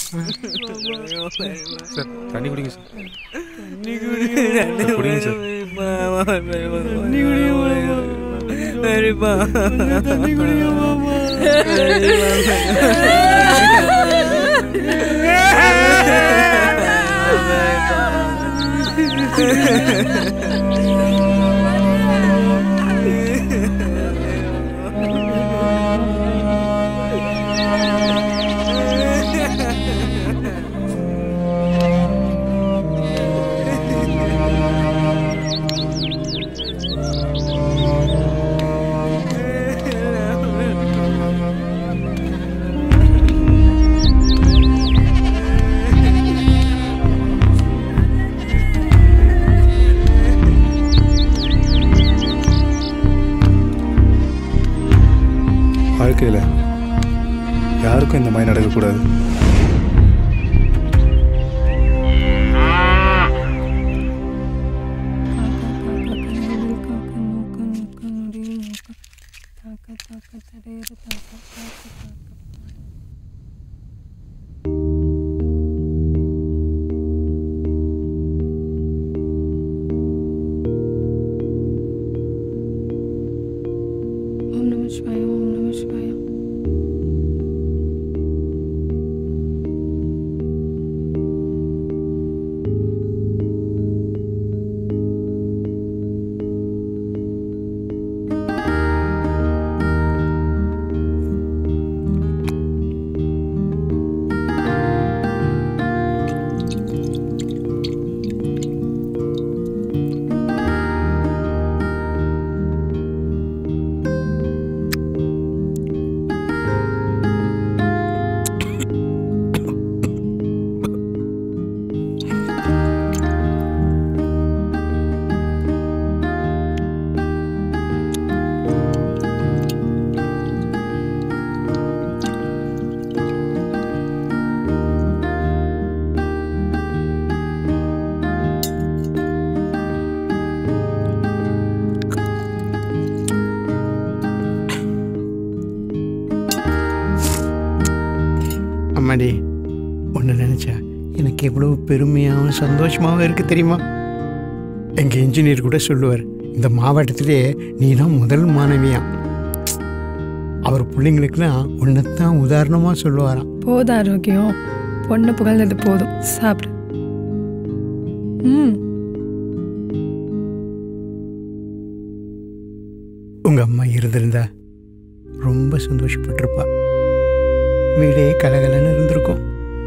sir தண்ணி குடிங்க sir குடிங்க சார் வாழ்க்கையில் யாருக்கும் இந்த மாதிரி நடக்கக்கூடாது ஓம் நம சிவாய ஓம் நம சிவாய அம்மாடி ஒன்று நினச்சா எனக்கு எவ்வளோ பெருமையாகவும் சந்தோஷமாகவும் இருக்குது தெரியுமா எங்கள் இன்ஜினியர் கூட சொல்லுவார் இந்த மாவட்டத்திலே நீ தான் முதல் மாணவியா அவர் பிள்ளைங்களுக்கெல்லாம் உன்னைத்தான் உதாரணமாக சொல்லுவாராம் போதும் ஆரோக்கியம் பொண்ணு புகழ்ந்தது போதும் சாப்பிடு ம் உங்கள் அம்மா இருந்திருந்தா ரொம்ப சந்தோஷப்பட்டிருப்பா வீடே கலகலன்னு இருந்திருக்கும்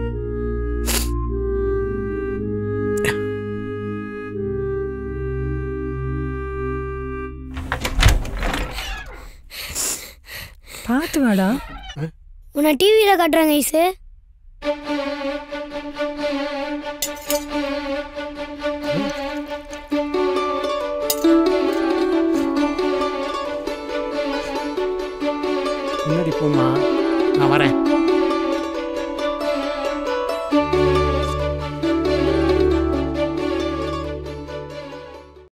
பார்த்து வாடா உன்னை டிவியில் காட்டுறாங்க ஐசு முன்னாடி போமா நான் வரேன்